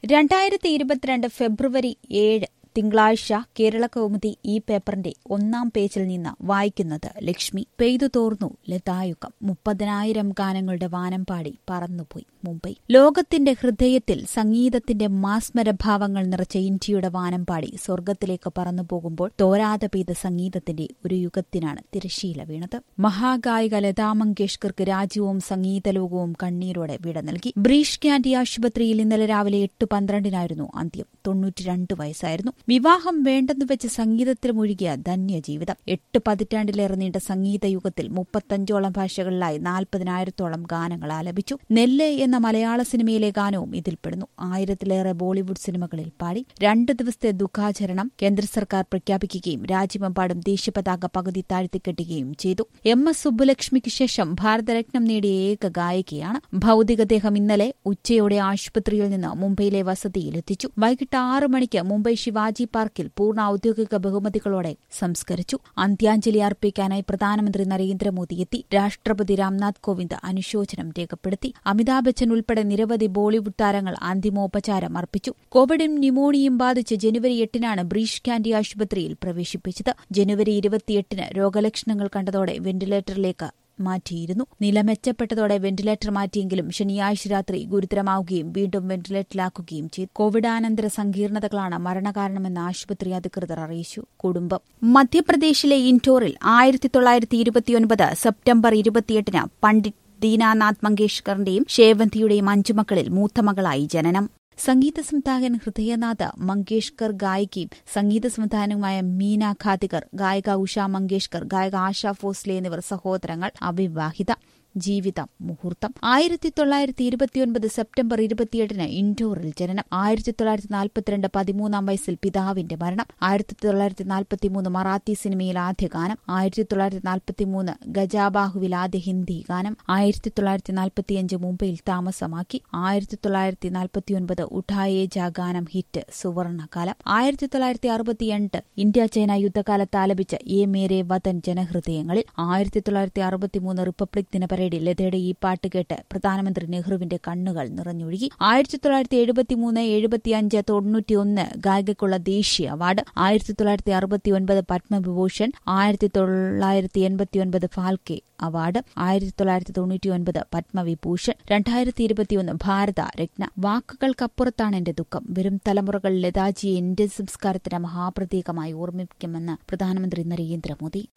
രണ്ടായിരത്തി ഇരുപത്തിരണ്ട് ഫെബ്രുവരി ഏഴ് തിങ്കളാഴ്ച കേരള കൗമുദി ഈ പേപ്പറിന്റെ ഒന്നാം പേജിൽ നിന്ന് വായിക്കുന്നത് ലക്ഷ്മി പെയ്തു തോർന്നു ലതായുഗം മുപ്പതിനായിരം ഗാനങ്ങളുടെ വാനം പാടി പറന്നുപോയി മുംബൈ ലോകത്തിന്റെ ഹൃദയത്തിൽ സംഗീതത്തിന്റെ മാസ്മരഭാവങ്ങൾ നിറച്ച ഇന്ത്യയുടെ വാനം പാടി സ്വർഗത്തിലേക്ക് പറന്നു പോകുമ്പോൾ തോരാതെ പെയ്ത സംഗീതത്തിന്റെ ഒരു യുഗത്തിനാണ് തിരശീല വീണത് മഹാഗായിക ലതാ മങ്കേഷ്കർക്ക് രാജ്യവും സംഗീതലോകവും കണ്ണീരോടെ വിട നൽകി ബ്രീഷ് ക്യാൻഡി ആശുപത്രിയിൽ ഇന്നലെ രാവിലെ എട്ട് പന്ത്രണ്ടിനായിരുന്നു അന്ത്യം തൊണ്ണൂറ്റിരണ്ട് വയസ്സായിരുന്നു വിവാഹം വേണ്ടെന്ന് വെച്ച് സംഗീതത്തിൽ മുഴുകിയ ധന്യജീവിതം എട്ട് പതിറ്റാണ്ടിലേറെ നീണ്ട സംഗീത യുഗത്തിൽ മുപ്പത്തഞ്ചോളം ഭാഷകളിലായി നാൽപ്പതിനായിരത്തോളം ഗാനങ്ങൾ ആലപിച്ചു നെല്ല് എന്ന മലയാള സിനിമയിലെ ഗാനവും ഇതിൽപ്പെടുന്നു ആയിരത്തിലേറെ ബോളിവുഡ് സിനിമകളിൽ പാടി രണ്ട് ദിവസത്തെ ദുഃഖാചരണം കേന്ദ്ര സർക്കാർ പ്രഖ്യാപിക്കുകയും രാജ്യമെമ്പാടും ദേശീയപതാക പകുതി താഴ്ത്തിക്കെട്ടുകയും ചെയ്തു എം എസ് സുബ്ബുലക്ഷ്മിക്ക് ശേഷം ഭാരതരത്നം നേടിയ ഏക ഗായികയാണ് ഭൌതികദേഹം ഇന്നലെ ഉച്ചയോടെ ആശുപത്രിയിൽ നിന്ന് മുംബൈയിലെ വസതിയിലെത്തിച്ചു വൈകിട്ട് ആറു മണിക്ക് മുംബൈ ശിവാജി പാർക്കിൽ പൂർണ്ണ ഔദ്യോഗിക ബഹുമതികളോടെ സംസ്കരിച്ചു അന്ത്യാഞ്ജലി അർപ്പിക്കാനായി പ്രധാനമന്ത്രി നരേന്ദ്രമോദി എത്തി രാഷ്ട്രപതി രാംനാഥ് കോവിന്ദ് അനുശോചനം രേഖപ്പെടുത്തി അമിതാഭ് ബച്ചൻ ഉൾപ്പെടെ നിരവധി ബോളിവുഡ് താരങ്ങൾ അന്തിമോപചാരം അർപ്പിച്ചു കോവിഡും ന്യൂമോണിയയും ബാധിച്ച് ജനുവരി എട്ടിനാണ് ബ്രീഷ് ക്യാൻഡി ആശുപത്രിയിൽ പ്രവേശിപ്പിച്ചത് ജനുവരി ഇരുപത്തിയെട്ടിന് രോഗലക്ഷണങ്ങൾ കണ്ടതോടെ വെന്റിലേറ്ററിലേക്ക് മാറ്റിയിരുന്നു നില മെച്ചപ്പെട്ടതോടെ വെന്റിലേറ്റർ മാറ്റിയെങ്കിലും ശനിയാഴ്ച രാത്രി ഗുരുതരമാവുകയും വീണ്ടും വെന്റിലേറ്ററിലാക്കുകയും ചെയ്തു കോവിഡാനന്തര സങ്കീർണതകളാണ് മരണകാരണമെന്ന് ആശുപത്രി അധികൃതർ അറിയിച്ചു കുടുംബം മധ്യപ്രദേശിലെ ഇൻഡോറിൽ ആയിരത്തി തൊള്ളായിരത്തി ഇരുപത്തിയൊൻപത് സെപ്റ്റംബർ ഇരുപത്തിയെട്ടിന് പണ്ഡിറ്റ് ദീനാനാഥ് മങ്കേഷ്കറിന്റെയും ഷേവന്തിയുടെയും അഞ്ചു മക്കളിൽ മൂത്ത മകളായി ജനനം സംഗീത സംവിധായകൻ ഹൃദയനാഥ് മങ്കേഷ്കർ ഗായികയും സംഗീത സംവിധായകനുമായ മീന ഖാതികർ ഗായിക ഉഷ മങ്കേഷ്കർ ഗായിക ആശ ഫോസ്ലെ എന്നിവർ സഹോദരങ്ങൾ അവിവാഹിത ജീവിതം മുഹൂർത്തം ആയിരത്തി തൊള്ളായിരത്തി ഇരുപത്തിയൊൻപത് സെപ്റ്റംബർ ഇരുപത്തിയെട്ടിന് ഇൻഡോറിൽ ജനനം ആയിരത്തി തൊള്ളായിരത്തി നാൽപ്പത്തിരണ്ട് പതിമൂന്നാം വയസ്സിൽ പിതാവിന്റെ മരണം ആയിരത്തി തൊള്ളായിരത്തി നാൽപ്പത്തിമൂന്ന് മറാത്തി സിനിമയിൽ ആദ്യ ഗാനം ആയിരത്തി തൊള്ളായിരത്തി നാൽപ്പത്തിമൂന്ന് ഗജാബാഹുവിൽ ആദ്യ ഹിന്ദി ഗാനം ആയിരത്തി തൊള്ളായിരത്തി നാൽപ്പത്തിയഞ്ച് മുംബൈയിൽ താമസമാക്കി ആയിരത്തി തൊള്ളായിരത്തി നാൽപ്പത്തിയൊൻപത് ഉഠായേ ജാ ഗാനം ഹിറ്റ് സുവർണകാലം ആയിരത്തി തൊള്ളായിരത്തി അറുപത്തിയെട്ട് ഇന്ത്യ ചൈന യുദ്ധകാലത്ത് ആലപിച്ച എ മേരെ വതൻ ജനഹൃദയങ്ങളിൽ ആയിരത്തി തൊള്ളായിരത്തി അറുപത്തിമൂന്ന് റിപ്പബ്ലിക് ദിന പരേഡിൽ ലതയുടെ ഈ പാട്ട് കേട്ട് പ്രധാനമന്ത്രി നെഹ്റുവിന്റെ കണ്ണുകൾ നിറഞ്ഞൊഴുകി ആയിരത്തി തൊള്ളായിരത്തി എഴുപത്തിമൂന്ന് എഴുപത്തിയഞ്ച് തൊണ്ണൂറ്റിയൊന്ന് ഗായികയ്ക്കുള്ള ദേശീയ അവാർഡ് ആയിരത്തി തൊള്ളായിരത്തി അറുപത്തിയൊൻപത് പത്മവിഭൂഷൺ ആയിരത്തി തൊള്ളായിരത്തി എൺപത്തിയൊൻപത് ഫാൽക്കെ അവാർഡ് ആയിരത്തി തൊള്ളായിരത്തി തൊണ്ണൂറ്റിയൊൻപത് പത്മവിഭൂഷൺ രണ്ടായിരത്തി ഇരുപത്തിയൊന്ന് ഭാരത രത്ന വാക്കുകൾക്കപ്പുറത്താണ് എന്റെ ദുഃഖം വരും തലമുറകൾ ലതാജിയെ ഇന്ത്യൻ സംസ്കാരത്തിന്റെ മഹാപ്രതീകമായി ഓർമ്മിപ്പിക്കുമെന്ന് പ്രധാനമന്ത്രി നരേന്ദ്രമോദി